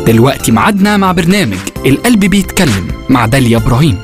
دلوقتي معادنا مع برنامج القلب بيتكلم مع داليا إبراهيم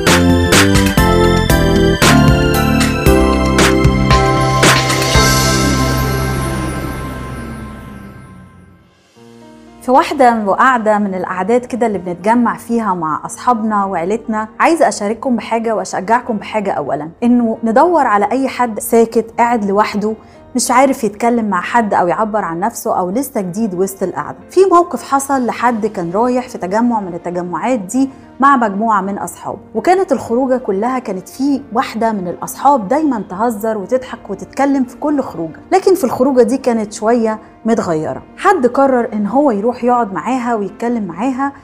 في واحدة وقعدة من القعدات كده اللي بنتجمع فيها مع أصحابنا وعيلتنا عايزة أشارككم بحاجة وأشجعكم بحاجة أولا إنه ندور على أي حد ساكت قاعد لوحده مش عارف يتكلم مع حد أو يعبر عن نفسه أو لسه جديد وسط القعدة في موقف حصل لحد كان رايح في تجمع من التجمعات دي مع مجموعة من أصحابه وكانت الخروجة كلها كانت في واحدة من الأصحاب دايما تهزر وتضحك وتتكلم في كل خروجة لكن في الخروجة دي كانت شوية متغيرة حد قرر إن هو يروح يقعد معاها ويتكلم معاها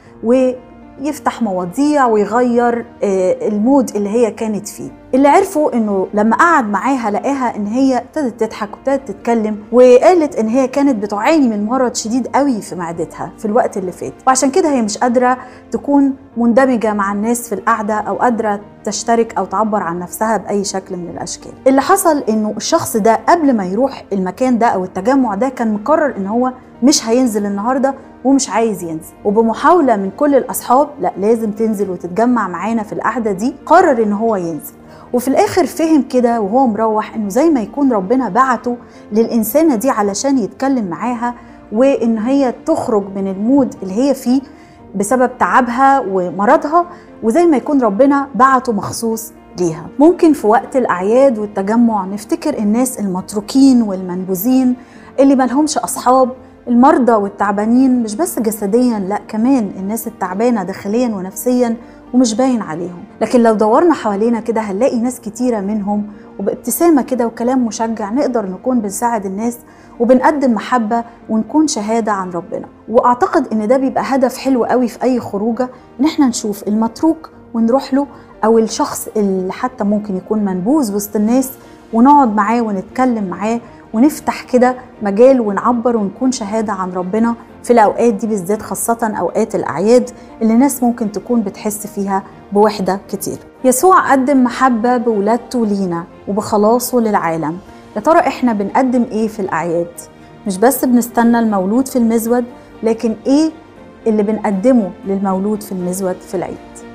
ويفتح مواضيع ويغير آه، المود اللي هي كانت فيه اللي عرفوا انه لما قعد معاها لقاها ان هي ابتدت تضحك وابتدت تتكلم وقالت ان هي كانت بتعاني من مرض شديد قوي في معدتها في الوقت اللي فات وعشان كده هي مش قادره تكون مندمجه مع الناس في القعده او قادره تشترك او تعبر عن نفسها باي شكل من الاشكال اللي حصل انه الشخص ده قبل ما يروح المكان ده او التجمع ده كان مقرر ان هو مش هينزل النهارده ومش عايز ينزل وبمحاوله من كل الاصحاب لا لازم تنزل وتتجمع معانا في القعده دي قرر ان هو ينزل وفي الاخر فهم كده وهو مروح انه زي ما يكون ربنا بعته للانسانه دي علشان يتكلم معاها وان هي تخرج من المود اللي هي فيه بسبب تعبها ومرضها وزي ما يكون ربنا بعته مخصوص ليها ممكن في وقت الاعياد والتجمع نفتكر الناس المتروكين والمنبوذين اللي ملهمش اصحاب المرضى والتعبانين مش بس جسديا لا كمان الناس التعبانه داخليا ونفسيا ومش باين عليهم لكن لو دورنا حوالينا كده هنلاقي ناس كتيرة منهم وبابتسامة كده وكلام مشجع نقدر نكون بنساعد الناس وبنقدم محبة ونكون شهادة عن ربنا وأعتقد إن ده بيبقى هدف حلو قوي في أي خروجة إن احنا نشوف المتروك ونروح له أو الشخص اللي حتى ممكن يكون منبوذ وسط الناس ونقعد معاه ونتكلم معاه ونفتح كده مجال ونعبر ونكون شهادة عن ربنا في الأوقات دي بالذات خاصة أوقات الأعياد اللي ناس ممكن تكون بتحس فيها بوحدة كتير يسوع قدم محبة بولادته لينا وبخلاصه للعالم يا ترى إحنا بنقدم إيه في الأعياد؟ مش بس بنستنى المولود في المزود لكن إيه اللي بنقدمه للمولود في المزود في العيد